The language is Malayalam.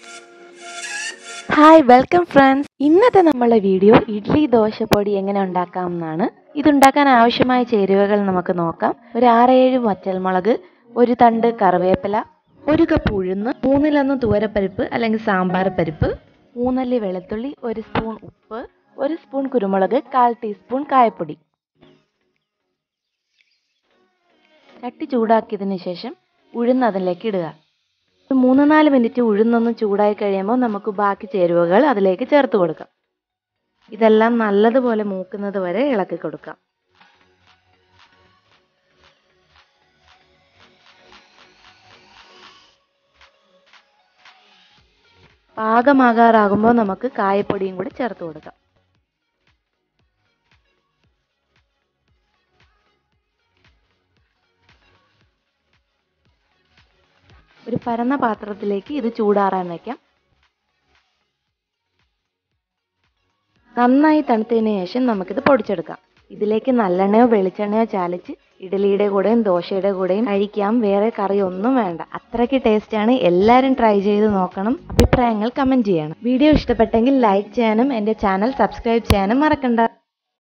ഹായ് വെൽക്കം ഫ്രണ്ട്സ് ഇന്നത്തെ നമ്മളെ വീഡിയോ ഇഡ്ലി ദോശപ്പൊടി എങ്ങനെ ഉണ്ടാക്കാം എന്നാണ് ഇതുണ്ടാക്കാൻ ആവശ്യമായ ചേരുവകൾ നമുക്ക് നോക്കാം ഒരു ആറേഴ് വറ്റൽമുളക് ഒരു തണ്ട് കറിവേപ്പില ഒരു കപ്പ് ഉഴുന്ന് മൂന്നിലൊന്ന് തുവരപ്പരിപ്പ് അല്ലെങ്കിൽ സാമ്പാർ പരിപ്പ് മൂന്നല്ലി വെളുത്തുള്ളി ഒരു സ്പൂൺ ഉപ്പ് ഒരു സ്പൂൺ കുരുമുളക് കാൽ ടീസ്പൂൺ കായപ്പൊടി ചട്ടി ചൂടാക്കിയതിന് ശേഷം ഉഴുന്ന് അതിലേക്ക് ഇടുക ഒരു മൂന്ന് നാല് മിനിറ്റ് ഉഴുന്നൊന്ന് ചൂടായി കഴിയുമ്പോൾ നമുക്ക് ബാക്കി ചേരുവകൾ അതിലേക്ക് ചേർത്ത് കൊടുക്കാം ഇതെല്ലാം നല്ലതുപോലെ മൂക്കുന്നത് വരെ ഇളക്കി കൊടുക്കാം പാകമാകാറാകുമ്പോൾ നമുക്ക് കായപ്പൊടിയും കൂടി ചേർത്ത് കൊടുക്കാം ഒരു പരന്ന പാത്രത്തിലേക്ക് ഇത് ചൂടാറാൻ വയ്ക്കാം നന്നായി തണുത്തതിന് ശേഷം നമുക്കിത് പൊടിച്ചെടുക്കാം ഇതിലേക്ക് നല്ലെണ്ണയോ വെളിച്ചെണ്ണയോ ചാലിച്ച് ഇഡലിയുടെ കൂടെയും ദോശയുടെ കൂടെയും കഴിക്കാം വേറെ കറി ഒന്നും വേണ്ട അത്രയ്ക്ക് ടേസ്റ്റാണ് എല്ലാവരും ട്രൈ ചെയ്ത് നോക്കണം അഭിപ്രായങ്ങൾ കമൻറ്റ് ചെയ്യണം വീഡിയോ ഇഷ്ടപ്പെട്ടെങ്കിൽ ലൈക്ക് ചെയ്യാനും എൻ്റെ ചാനൽ സബ്സ്ക്രൈബ് ചെയ്യാനും മറക്കണ്ട